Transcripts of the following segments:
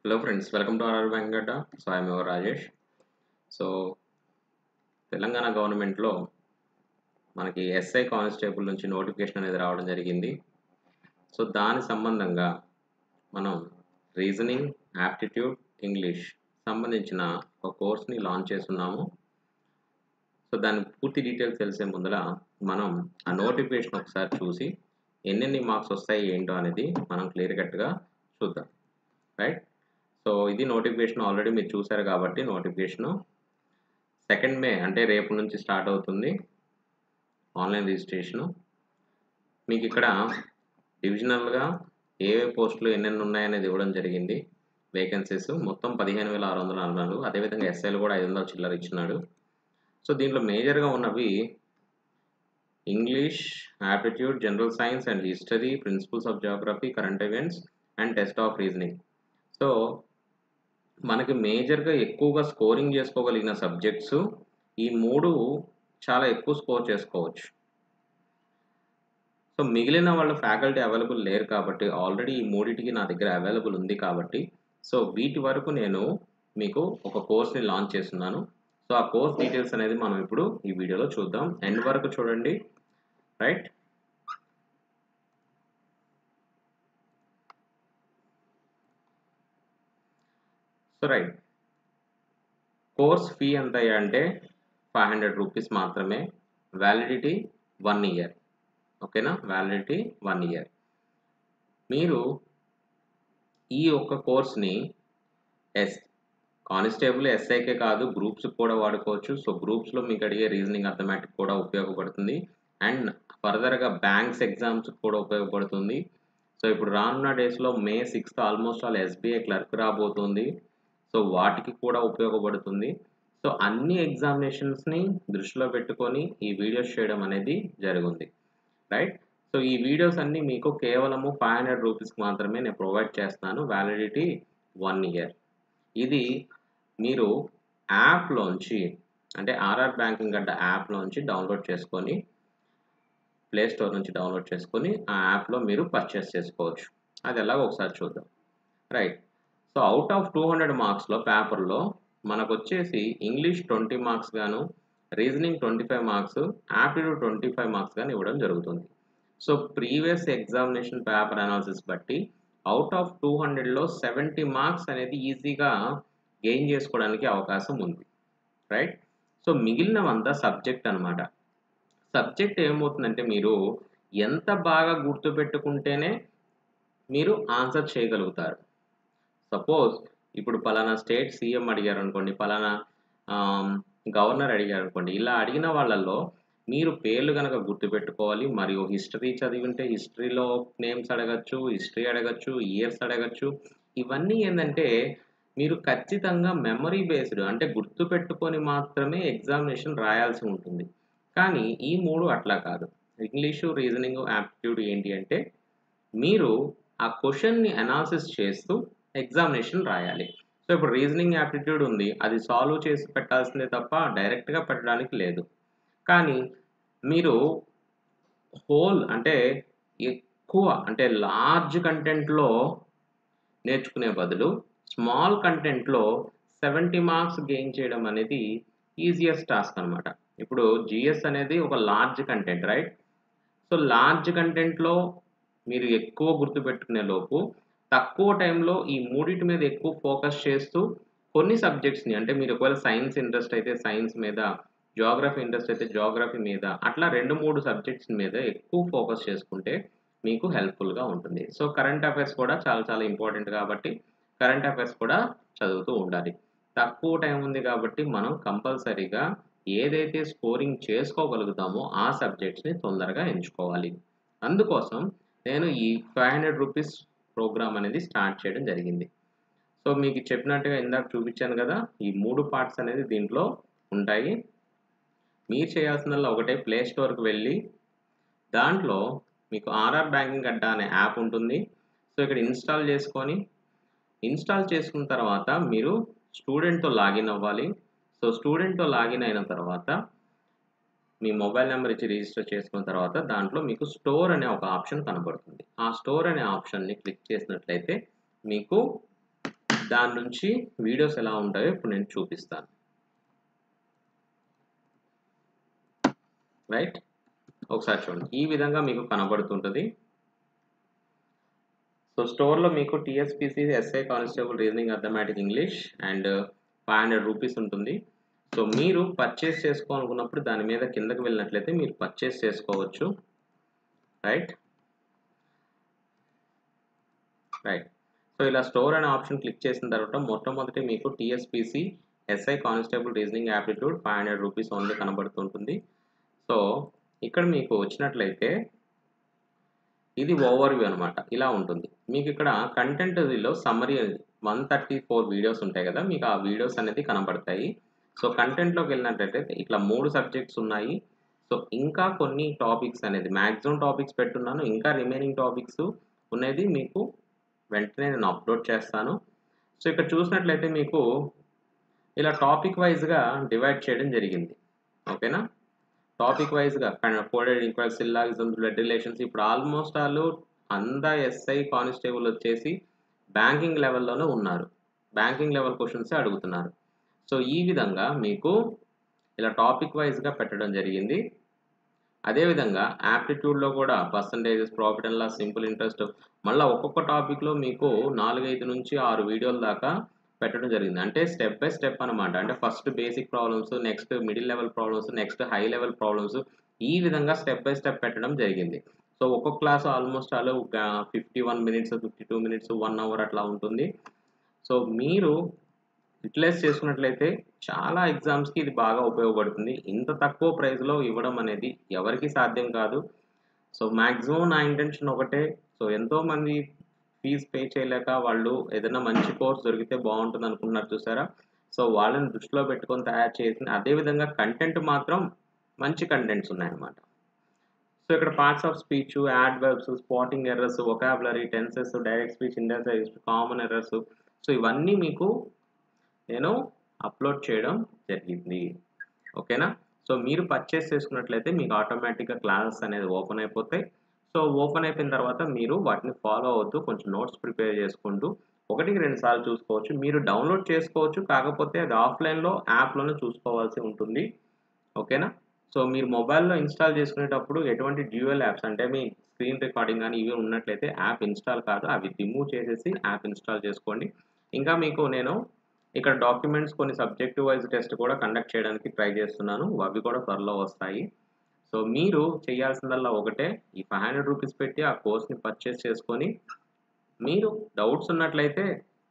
hello friends welcome to RR Venkata so I'm your Rajesh so Telangana గవర్నమెంట్లో మనకి SI constable నుంచి notification అనేది రావడం జరిగింది సో దాని సంబంధంగా మనం రీజనింగ్ యాప్టిట్యూడ్ ఇంగ్లీష్ సంబంధించిన ఒక కోర్స్ని లాంచ్ చేస్తున్నాము సో దాని పూర్తి డీటెయిల్స్ తెలిసే ముందర మనం ఆ నోటిఫికేషన్ ఒకసారి చూసి ఎన్నెన్ని మార్క్స్ వస్తాయి ఏంటో అనేది మనం క్లియర్ కట్గా చూద్దాం రైట్ సో ఇది నోటిఫికేషన్ ఆల్రెడీ మీరు చూసారు కాబట్టి నోటిఫికేషను సెకండ్ మే అంటే రేపు నుంచి స్టార్ట్ అవుతుంది ఆన్లైన్ రిజిస్ట్రేషను మీకు ఇక్కడ డివిజనల్గా ఏ ఏ పోస్టులు ఎన్నెన్ని ఉన్నాయనేది ఇవ్వడం జరిగింది వేకెన్సీస్ మొత్తం పదిహేను వేల ఆరు వందల నలభై నాలుగు అదేవిధంగా ఎస్ఐలు కూడా ఐదు వందల చిల్లర ఇచ్చినాడు సో దీంట్లో మేజర్గా ఉన్నవి English aptitude general science and history principles of geography current events and test of reasoning so మనకి మేజర్గా ఎక్కువగా స్కోరింగ్ చేసుకోగలిగిన సబ్జెక్ట్స్ ఈ మూడు చాలా ఎక్కువ స్కోర్ చేసుకోవచ్చు సో మిగిలిన వాళ్ళ ఫ్యాకల్టీ అవైలబుల్ లేరు కాబట్టి ఆల్రెడీ ఈ మూడింటికి నా దగ్గర అవైలబుల్ ఉంది కాబట్టి సో వీటి వరకు నేను మీకు ఒక కోర్స్ని లాంచ్ చేస్తున్నాను సో ఆ కోర్స్ డీటెయిల్స్ అనేది మనం ఇప్పుడు ఈ వీడియోలో చూద్దాం ఎండ్ వరకు చూడండి right so right course fee ఎంత అంటే ఫైవ్ హండ్రెడ్ రూపీస్ మాత్రమే వ్యాలిడిటీ వన్ ఇయర్ ఓకేనా వ్యాలిడిటీ వన్ ఇయర్ మీరు ఈ ఒక్క కోర్స్ని ఎస్ కానిస్టేబుల్ ఎస్ఐకే కాదు గ్రూప్స్ కూడా వాడుకోవచ్చు సో గ్రూప్స్లో మీకు అడిగే రీజనింగ్ అథమెటిక్ కూడా ఉపయోగపడుతుంది అండ్ ఫర్దర్గా బ్యాంక్స్ ఎగ్జామ్స్ కూడా ఉపయోగపడుతుంది సో ఇప్పుడు రానున్న డేస్లో May sixth almost all SBI clerk రాబోతుంది సో వాటికి కూడా ఉపయోగపడుతుంది సో అన్ని ఎగ్జామినేషన్స్ని దృష్టిలో పెట్టుకొని ఈ వీడియోస్ చేయడం అనేది జరిగింది రైట్ సో ఈ వీడియోస్ అన్నీ మీకు కేవలము ఫైవ్ హండ్రెడ్ రూపీస్కి మాత్రమే నేను ప్రొవైడ్ చేస్తాను వ్యాలిడిటీ వన్ ఇయర్ ఇది మీరు యాప్లోంచి అంటే ఆర్ఆర్ బ్యాంకింగ్ గడ్డ యాప్లోంచి డౌన్లోడ్ చేసుకొని ప్లే స్టోర్ నుంచి డౌన్లోడ్ చేసుకొని ఆ యాప్లో మీరు పర్చేస్ చేసుకోవచ్చు అది ఎలాగో ఒకసారి చూద్దాం right so out of two hundred మార్క్స్లో పేపర్లో మనకు వచ్చేసి ఇంగ్లీష్ ట్వంటీ మార్క్స్ గాను reasoning twenty five marks aptitude twenty five marks గాను ఇవ్వడం జరుగుతుంది so previous examination paper analysis బట్టి అవుట్ ఆఫ్ టూ హండ్రెడ్లో సెవెంటీ మార్క్స్ అనేది ఈజీగా గెయిన్ చేసుకోవడానికి అవకాశం ఉంది రైట్ సో మిగిలినవంతా సబ్జెక్ట్ అనమాట సబ్జెక్ట్ ఏమవుతుందంటే మీరు ఎంత బాగా గుర్తుపెట్టుకుంటేనే మీరు ఆన్సర్ చేయగలుగుతారు సపోజ్ ఇప్పుడు పలానా స్టేట్ సీఎం అడిగారు అనుకోండి పలానా గవర్నర్ అడిగారు అనుకోండి ఇలా అడిగిన వాళ్ళల్లో మీరు పేర్లు కనుక గుర్తుపెట్టుకోవాలి మరియు హిస్టరీ చదివి ఉంటే హిస్టరీలో నేమ్స్ అడగచ్చు హిస్టరీ అడగచ్చు ఇయర్స్ అడగచ్చు ఇవన్నీ ఏంటంటే మీరు ఖచ్చితంగా మెమరీ బేస్డ్ అంటే గుర్తుపెట్టుకొని మాత్రమే ఎగ్జామినేషన్ రాయాల్సి ఉంటుంది కానీ ఈ మూడు అట్లా కాదు ఇంగ్లీషు రీజనింగ్ యాప్టిట్యూడ్ ఏంటి అంటే మీరు ఆ క్వశ్చన్ని అనాలిసిస్ చేస్తూ ఎగ్జామినేషన్ రాయాలి సో ఇప్పుడు రీజనింగ్ యాప్టిట్యూడ్ ఉంది అది సాల్వ్ చేసి పెట్టాల్సిందే తప్ప డైరెక్ట్గా పెట్టడానికి లేదు కానీ మీరు హోల్ అంటే ఎక్కువ అంటే లార్జ్ కంటెంట్లో నేర్చుకునే బదులు స్మాల్ కంటెంట్లో సెవెంటీ మార్క్స్ గెయిన్ చేయడం అనేది ఈజియస్ట్ టాస్క్ అనమాట ఇప్పుడు జిఎస్ అనేది ఒక large content right so large కంటెంట్లో మీరు ఎక్కువ గుర్తుపెట్టుకునే లోపు తక్కువ టైంలో ఈ మూడింటి మీద ఎక్కువ ఫోకస్ చేస్తూ కొన్ని సబ్జెక్ట్స్ని అంటే మీరు ఒకవేళ సైన్స్ ఇంట్రెస్ట్ అయితే సైన్స్ మీద జోగ్రఫీ ఇంట్రెస్ట్ అయితే జోగ్రఫీ మీద అట్లా రెండు మూడు సబ్జెక్ట్స్ మీద ఎక్కువ ఫోకస్ చేసుకుంటే మీకు హెల్ప్ఫుల్గా ఉంటుంది సో కరెంట్ అఫైర్స్ కూడా చాలా చాలా ఇంపార్టెంట్ కాబట్టి కరెంట్ అఫైర్స్ కూడా చదువుతూ ఉండాలి తక్కువ టైం ఉంది కాబట్టి మనం కంపల్సరీగా ఏదైతే స్కోరింగ్ చేసుకోగలుగుతామో ఆ సబ్జెక్ట్స్ని తొందరగా ఎంచుకోవాలి అందుకోసం నేను ఈ ఫైవ్ హండ్రెడ్ రూపీస్ ప్రోగ్రామ్ అనేది స్టార్ట్ చేయడం జరిగింది సో మీకు చెప్పినట్టుగా ఇందాక చూపించాను కదా ఈ మూడు పార్ట్స్ అనేది దీంట్లో ఉంటాయి మీరు చేయాల్సిందల్లా ఒకటే ప్లే స్టోర్కి వెళ్ళి దాంట్లో మీకు ఆర్ఆర్ బ్యాంకింగ్ అడ్డా అనే యాప్ ఉంటుంది సో ఇక్కడ ఇన్స్టాల్ చేసుకొని ఇన్స్టాల్ చేసుకున్న తర్వాత మీరు స్టూడెంట్తో లాగిన్ అవ్వాలి సో స్టూడెంట్తో లాగిన్ అయిన తర్వాత మీ మొబైల్ నెంబర్ ఇచ్చి రిజిస్టర్ చేసుకున్న తర్వాత దాంట్లో మీకు స్టోర్ అనే ఒక ఆప్షన్ కనబడుతుంది ఆ స్టోర్ అనే ఆప్షన్ని క్లిక్ చేసినట్లయితే మీకు దాని నుంచి వీడియోస్ ఎలా ఉంటాయో ఇప్పుడు నేను చూపిస్తాను రైట్ ఒకసారి చూడండి ఈ విధంగా మీకు కనబడుతుంటుంది సో స్టోర్లో మీకు TSPC SI constable reasoning arithmetic English and five hundred rupees ఉంటుంది సో మీరు పర్చేస్ చేసుకోవాలనుకున్నప్పుడు దాని మీద కిందకి వెళ్ళినట్లయితే మీరు పర్చేస్ చేసుకోవచ్చు రైట్ రైట్ సో ఇలా స్టోర్ అనే ఆప్షన్ క్లిక్ చేసిన తర్వాత మొట్టమొదటి మీకు TSPC SI constable reasoning aptitude five hundred rupees only కనబడుతుంటుంది సో ఇక్కడ మీకు వచ్చినట్లయితే ఇది ఓవర్ వ్యూ అనమాట ఇలా ఉంటుంది మీకు ఇక్కడ కంటెంట్ లో summary one thirty four videos ఉంటాయి కదా మీకు ఆ వీడియోస్ అనేది కనబడతాయి సో కంటెంట్లోకి వెళ్ళినట్లయితే ఇట్లా మూడు సబ్జెక్ట్స్ ఉన్నాయి సో ఇంకా కొన్ని టాపిక్స్ అనేది మ్యాక్సిమం టాపిక్స్ పెట్టున్నాను ఇంకా రిమైనింగ్ టాపిక్స్ ఉన్నది మీకు వెంటనే నేను అప్లోడ్ చేస్తాను సో ఇక్కడ చూసినట్లయితే మీకు ఇలా టాపిక్ వైజ్గా డివైడ్ చేయడం జరిగింది ఓకేనా టాపిక్ వైజ్గా coded equal syllogism blood relations ఇప్పుడు ఆల్మోస్ట్ ఆల్ అందా ఎస్ఐ కానిస్టేబుల్ వచ్చేసి బ్యాంకింగ్ లెవెల్లోనే ఉన్నారు బ్యాంకింగ్ లెవెల్ క్వశ్చన్స్ అడుగుతున్నారు సో ఈ విధంగా మీకు ఇలా టాపిక్ వైజ్గా పెట్టడం జరిగింది అదేవిధంగా యాప్టిట్యూడ్లో కూడా percentages profit and loss simple interest మళ్ళీ ఒక్కొక్క టాపిక్లో మీకు నాలుగైదు నుంచి ఆరు వీడియోల దాకా పెట్టడం జరిగింది అంటే స్టెప్ బై స్టెప్ అనమాట అంటే first basic problems next middle level problems next high level problems ఈ విధంగా స్టెప్ బై స్టెప్ పెట్టడం జరిగింది సో ఒక్కొక్క class almost all fifty one minutes fifty two minutes one hour అట్లా ఉంటుంది సో మీరు యూటిలైజ్ చేసుకున్నట్లయితే చాలా ఎగ్జామ్స్కి ఇది బాగా ఉపయోగపడుతుంది ఇంత తక్కువ ప్రైస్లో ఇవ్వడం అనేది ఎవరికి సాధ్యం కాదు సో మ్యాక్సిమం నా ఇంటెన్షన్ ఒకటే సో ఎంతోమంది ఫీజు పే చేయలేక వాళ్ళు ఏదైనా మంచి కోర్స్ దొరికితే బాగుంటుంది అనుకున్నారు చూసారా సో వాళ్ళని దృష్టిలో పెట్టుకొని తయారు చేసిన అదేవిధంగా కంటెంట్ మాత్రం మంచి కంటెంట్స్ ఉన్నాయన్నమాట సో ఇక్కడ parts of speech adverbs spotting errors vocabulary tenses direct speech industry common errors so ఇవన్నీ మీకు నేను అప్లోడ్ చేయడం జరిగింది ఓకేనా సో మీరు పర్చేస్ చేసుకున్నట్లయితే మీకు ఆటోమేటిక్గా క్లాసెస్ అనేది ఓపెన్ అయిపోతాయి సో ఓపెన్ అయిపోయిన తర్వాత మీరు వాటిని ఫాలో అవుతూ కొంచెం నోట్స్ ప్రిపేర్ చేసుకుంటూ ఒకటికి రెండు సార్లు చూసుకోవచ్చు మీరు డౌన్లోడ్ చేసుకోవచ్చు కాకపోతే అది ఆఫ్లైన్లో యాప్లోనే చూసుకోవాల్సి ఉంటుంది ఓకేనా సో మీరు మొబైల్లో ఇన్స్టాల్ చేసుకునేటప్పుడు ఎటువంటి డ్యూయల్ యాప్స్ అంటే మీ స్క్రీన్ రికార్డింగ్ కానీ ఇవి ఉన్నట్లయితే యాప్ ఇన్స్టాల్ కాదు అవి రిమూవ్ చేసేసి యాప్ ఇన్స్టాల్ చేసుకోండి ఇంకా మీకు నేను ఇక్కడ డాక్యుమెంట్స్ కొన్ని సబ్జెక్టివ్ వైజ్ టెస్ట్ కూడా కండక్ట్ చేయడానికి ట్రై చేస్తున్నాను అవి కూడా త్వరలో వస్తాయి సో మీరు చేయాల్సిందల్లా ఒకటే ఈ ఫైవ్ హండ్రెడ్ రూపీస్ పెట్టి ఆ కోర్స్ని పర్చేస్ చేసుకొని మీరు డౌట్స్ ఉన్నట్లయితే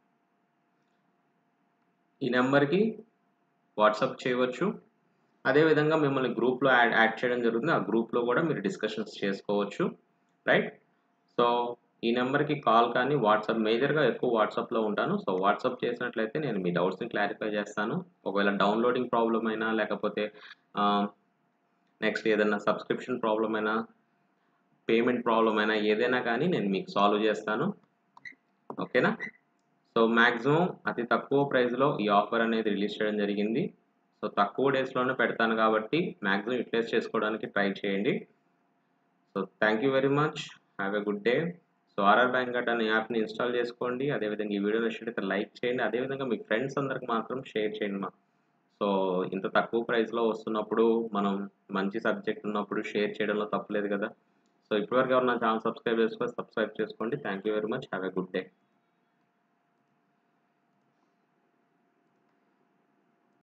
ఈ నెంబర్కి వాట్సాప్ చేయవచ్చు అదేవిధంగా మిమ్మల్ని గ్రూప్లో యాడ్ యాడ్ చేయడం జరుగుతుంది ఆ గ్రూప్లో కూడా మీరు డిస్కషన్స్ చేసుకోవచ్చు రైట్ సో ఈ నెంబర్కి కాల్ కానీ వాట్సాప్ మేజర్గా ఎక్కువ వాట్సాప్లో ఉంటాను సో వాట్సాప్ చేసినట్లయితే నేను మీ డౌట్స్ని క్లారిఫై చేస్తాను ఒకవేళ డౌన్లోడింగ్ ప్రాబ్లం అయినా లేకపోతే నెక్స్ట్ ఏదైనా సబ్స్క్రిప్షన్ ప్రాబ్లం అయినా పేమెంట్ ప్రాబ్లం అయినా ఏదైనా కానీ నేను మీకు సాల్వ్ చేస్తాను ఓకేనా సో మ్యాక్సిమం అతి తక్కువ ప్రైస్లో ఈ ఆఫర్ అనేది రిలీజ్ చేయడం జరిగింది సో తక్కువ డేస్లోనే పెడతాను కాబట్టి మ్యాక్సిమం యూటిలైజ్ చేసుకోవడానికి ట్రై చేయండి so thank you very much have a good day so RR bank గట్ అనే యాప్ని ఇన్స్టాల్ చేసుకోండి అదేవిధంగా ఈ వీడియో నచ్చినట్లయితే లైక్ చేయండి అదేవిధంగా మీ ఫ్రెండ్స్ అందరికి మాత్రం షేర్ చేయండి మా సో ఇంత తక్కువ ప్రైస్లో వస్తున్నప్పుడు మనం మంచి సబ్జెక్ట్ ఉన్నప్పుడు షేర్ చేయడంలో తప్పలేదు కదా సో ఇప్పటివరకు ఎవరు నా ఛానల్ సబ్స్క్రైబ్ చేసుకోవాలి సబ్స్క్రైబ్ చేసుకోండి thank you very much have a good day